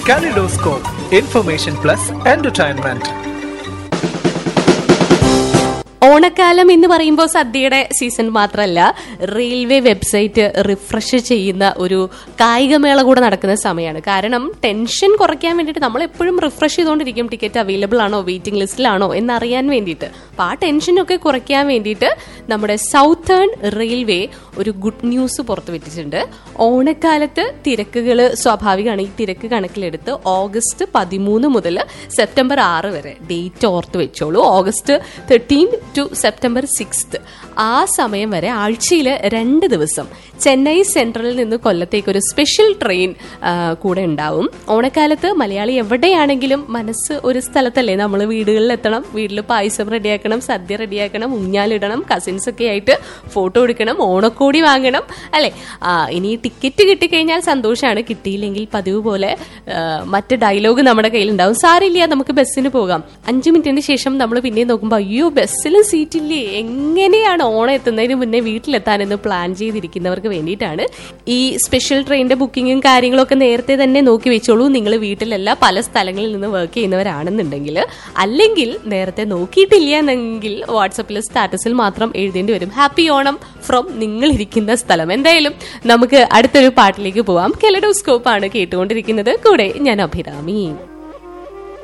Kaleidoscope, information plus entertainment. ഓണക്കാലം എന്ന് പറയുമ്പോൾ സദ്യയുടെ സീസൺ മാത്രമല്ല റെയിൽവേ വെബ്സൈറ്റ് റിഫ്രഷ് ചെയ്യുന്ന ഒരു കായികമേള കൂടെ നടക്കുന്ന സമയമാണ് കാരണം ടെൻഷൻ കുറയ്ക്കാൻ വേണ്ടിയിട്ട് നമ്മൾ എപ്പോഴും റിഫ്രഷ് ചെയ്തുകൊണ്ടിരിക്കും ടിക്കറ്റ് അവൈലബിൾ ആണോ വെയിറ്റിംഗ് ലിസ്റ്റിലാണോ എന്നറിയാൻ വേണ്ടിയിട്ട് അപ്പോൾ ആ ടെൻഷനൊക്കെ കുറയ്ക്കാൻ വേണ്ടിയിട്ട് നമ്മുടെ സൗത്തേൺ റെയിൽവേ ഒരു ഗുഡ് ന്യൂസ് പുറത്തുവിട്ടിട്ടുണ്ട് ഓണക്കാലത്ത് തിരക്കുകൾ സ്വാഭാവികമാണ് ഈ തിരക്ക് കണക്കിലെടുത്ത് ഓഗസ്റ്റ് പതിമൂന്ന് മുതൽ സെപ്റ്റംബർ ആറ് വരെ ഡേറ്റ് ഓർത്ത് വെച്ചോളൂ August thirteen to September sixth ആ സമയം വരെ ആഴ്ചയിൽ രണ്ട് ദിവസം ചെന്നൈ സെൻട്രലിൽ നിന്ന് കൊല്ലത്തേക്ക് ഒരു സ്പെഷ്യൽ ട്രെയിൻ ആ, കൂടെ ഉണ്ടാവും ഓണക്കാലത്ത് മലയാളി എവിടെയാണെങ്കിലും മനസ്സ് ഒരു സ്ഥലത്തല്ലേ നമ്മൾ വീടുകളിൽ എത്തണം വീട്ടിൽ പായസം റെഡിയാക്കണം സദ്യ റെഡിയാക്കണം ഊഞ്ഞാലിടണം കസിൻസ് ഒക്കെ ആയിട്ട് ഫോട്ടോ എടുക്കണം ഓണക്കോടി വാങ്ങണം അല്ലെ ആ, ഇനി ടിക്കറ്റ് കിട്ടിക്കഴിഞ്ഞാൽ സന്തോഷമാണ് കിട്ടിയില്ലെങ്കിൽ പതിവ് പോലെ ആ, മറ്റ് ഡയലോഗ് നമ്മുടെ കയ്യിലുണ്ടാവും സാരില്ല നമുക്ക് ബസ്സിന് പോകാം അഞ്ചു മിനിറ്റിന് ശേഷം നമ്മൾ പിന്നെ നോക്കുമ്പോൾ അയ്യോ ബസ്സിലും സീറ്റില്ലേ എങ്ങനെയാണ് ഓണം എത്തുന്നതിന് മുന്നേ വീട്ടിലെത്താനെന്ന് പ്ലാൻ ചെയ്തിരിക്കുന്നവർക്ക് വേണ്ടിയിട്ടാണ് ഈ സ്പെഷ്യൽ ട്രെയിനിന്റെ ബുക്കിങ്ങും കാര്യങ്ങളൊക്കെ നേരത്തെ തന്നെ നോക്കി വെച്ചോളൂ നിങ്ങൾ വീട്ടിലല്ല പല സ്ഥലങ്ങളിൽ നിന്ന് വർക്ക് ചെയ്യുന്നവരാണെന്നുണ്ടെങ്കിൽ അല്ലെങ്കിൽ നേരത്തെ നോക്കിയിട്ടില്ല എന്നെങ്കിൽ വാട്സപ്പിൽ സ്റ്റാറ്റസിൽ മാത്രം എഴുതേണ്ടി വരും ഹാപ്പി ഓണം ഫ്രം നിങ്ങൾ ഇരിക്കുന്ന സ്ഥലം എന്തായാലും നമുക്ക് അടുത്തൊരു പാട്ടിലേക്ക് പോവാം കെലഡോസ്കോപ്പ് ആണ് കേട്ടുകൊണ്ടിരിക്കുന്നത് കൂടെ ഞാൻ അഭിരാമി